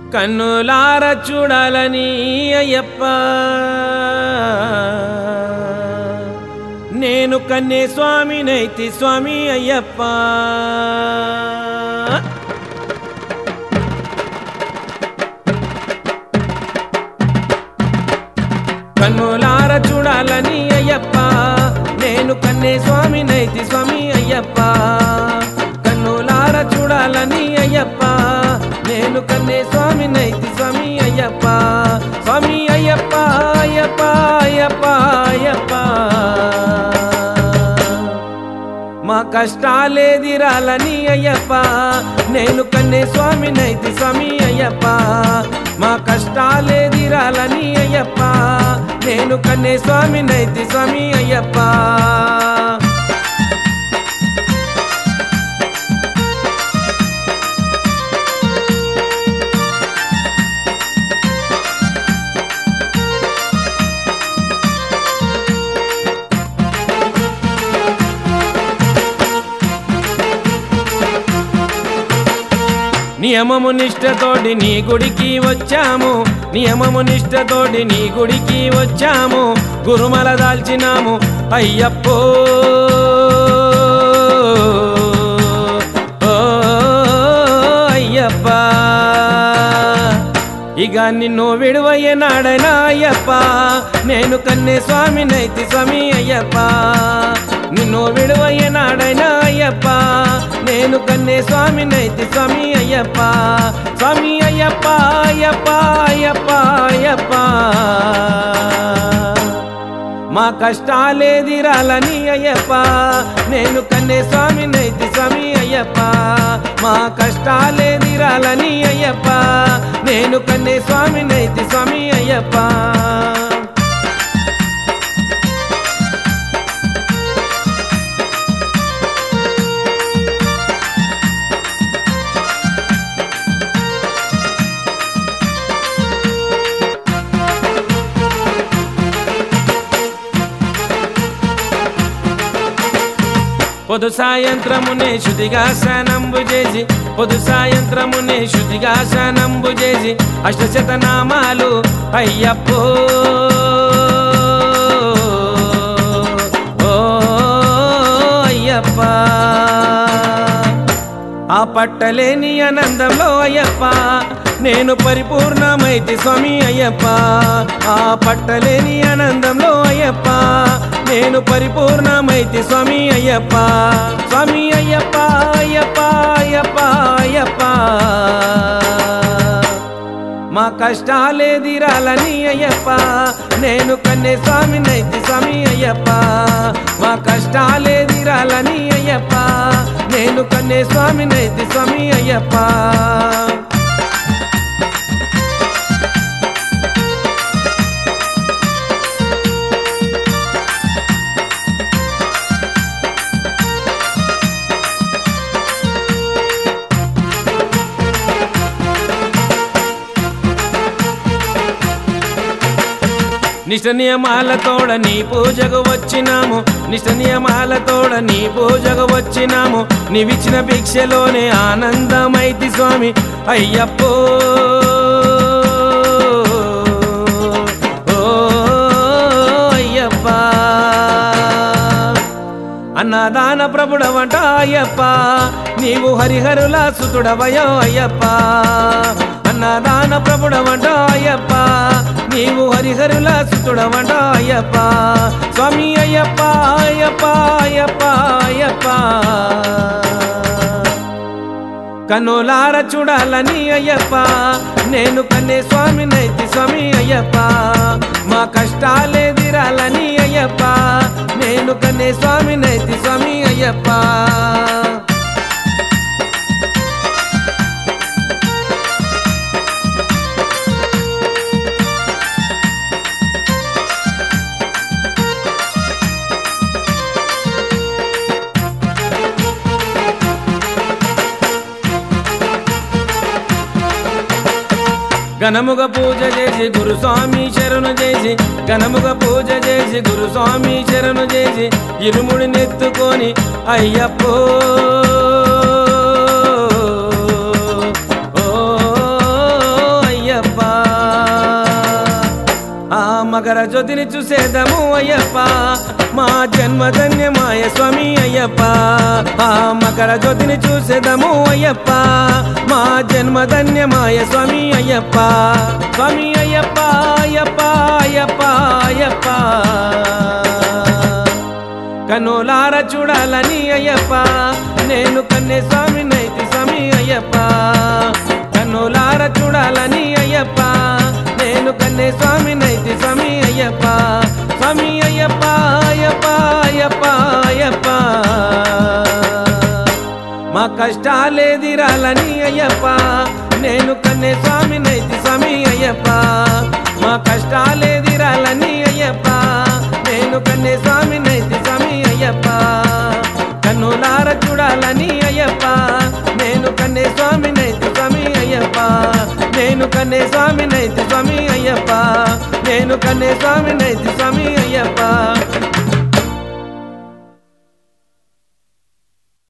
కన్నులార చూడాలని అయ్యప్ప నేను కన్నే స్వామి నైతి స్వామి అయ్యప్ప కన్నులార చూడాలని అయ్యప్ప నేను కన్నే స్వామి నైతి స్వామి అయ్యప్ప కన్నులార చూడాలని అయ్యప్ప నేను కన్నే స్వామి నైతి స్వామి అయ్యప్ప స్వామి అయ్యప్ప అయ్యప్ప అయ్యప్ప అయ్యప్ప మా కష్టాలేదిరాలని అయ్యప్ప నేను కన్నే స్వామి నైతి స్వామి అయ్యప్ప మా కష్టాలేదిరాలని అయ్యప్ప నేను కన్నే స్వామి నైతి స్వామి అయ్యప్ప నియమము నిష్టతోటి నీ గుడికి వచ్చాము నియమము నిష్టతోటి నీ గుడికి వచ్చాము గురుమల దాల్చినాము అయ్యప్పో ఓ అయ్యప్ప ఇక నిన్ను విడువయ్యే నాడైనా అయ్యప్ప నేను కన్నే స్వామి నైతి స్వామి అయ్యప్ప నిన్ను విడువయ్యే నాడైనా అయ్యప్ప నేను కన్నే స్వామి నైతి స్వామి అయ్యప్ప స్వామి అయ్యప్ప అయ్యప్ప అయ్యప్ప అయ్యప్ప మా కష్టాలేదిరాలని అయ్యప్ప నేను కన్నే స్వామి నైతి స్వామి అయ్యప్ప మా కష్టాలేదిరాలని అయ్యప్ప నేను కన్నే స్వామి నైతి స్వామి అయ్యప్ప పొదు సాయంత్రమునే శుద్ధిగా స్నానంబు చేసి పొదు సాయంత్రమునే శుద్ధిగా స్నానంబు చేసి అష్టశతనామాలు అయ్యప్పో ఓ అయ్యప్ప ఆ పట్టలేని ఆనందంలో అయ్యప్ప నేను పరిపూర్ణమైతి స్వామి అయ్యప్ప ఆ పట్టలేని ఆనందంలో అయ్యప్ప నేను పరిపూర్ణమైతి స్వామి అయ్యప్ప స్వామి అయ్యప్ప అయ్యప్ప అయ్యప్ప అయ్యప్ప మా కష్టాలేదిరాలని అయ్యప్ప నేను కన్నే స్వామి నైతి స్వామి అయ్యప్ప మా కష్టాలేదిరాలని అయ్యప్ప నేను కన్నే స్వామి నైతి స్వామి అయ్యప్ప నిష్ట నియమాలతోడ నీ పూజకు వచ్చినాము నిష్ట నియమాలతోడ నీ పూజకు వచ్చినాము నీవిచ్చిన భిక్షలోనే ఆనందమైతి స్వామి అయ్యప్పో ఓ అయ్యప్ప అన్నదాన ప్రభుడవంట అయ్యప్ప నీవు హరిహరుల సుతుడవయో అయ్యప్ప అన్నదాన ప్రభుడవంట అయ్యప్ప నీవు హరిహరుల సుతుడవంట అయ్యప్ప స్వామి అయ్యప్ప అయ్యప్ప అయ్యప్ప అయ్యప్ప కన్నులార చూడాలని అయ్యప్ప నేను కన్నే స్వామి నైతి స్వామి అయ్యప్ప మా కష్టాలేదిరాలని అయ్యప్ప నేను కన్నే స్వామి నైతి స్వామి అయ్యప్ప ఘనముగ పూజ చేసి గురుస్వామి శరణు చేసి ఘనముగ పూజ చేసి గురుస్వామి శరణు చేసి ఇరుముడి నెత్తుకొని అయ్యప్పో ఓ మకర జ్యోతిని చూసేదము అయ్యప్ప మా జన్మధన్యమాయ స్వామి అయ్యప్ప ఆ మకర జ్యోతిని చూసేదము అయ్యప్ప మా జన్మధన్యమాయ స్వామి అయ్యప్ప స్వామి అయ్యప్ప అయ్యప్ప అయ్యప్ప అయ్యప్ప కనులార చూడాలని అయ్యప్ప నేను కన్నే స్వామి నైతి స్వామి అయ్యప్ప కన్నులార చూడాలని అయ్యప్ప నేను కన్నే స్వామి నైతి స్వామి అయ్యప్ప స్వామి అయ్యప్ప అయ్యప్ప అయ్యప్ప అయ్యప్ప మా కష్టాలేదిరాలని అయ్యప్ప నేను కన్నే స్వామి నైతి స్వామి అయ్యప్ప మా కష్టాలేదిరాలని అయ్యప్ప నేను కన్నే స్వామి నైతి స్వామి అయ్యప్ప కన్నులార చూడాలని అయ్యప్ప నేను కన్నే స్వామి నైతి స్వామి అయ్యప్ప నేను కన్నే స్వామి నైతి స్వామి అయ్యప్ప నేను కన్నే స్వామి నైతి స్వామి అయ్యప్ప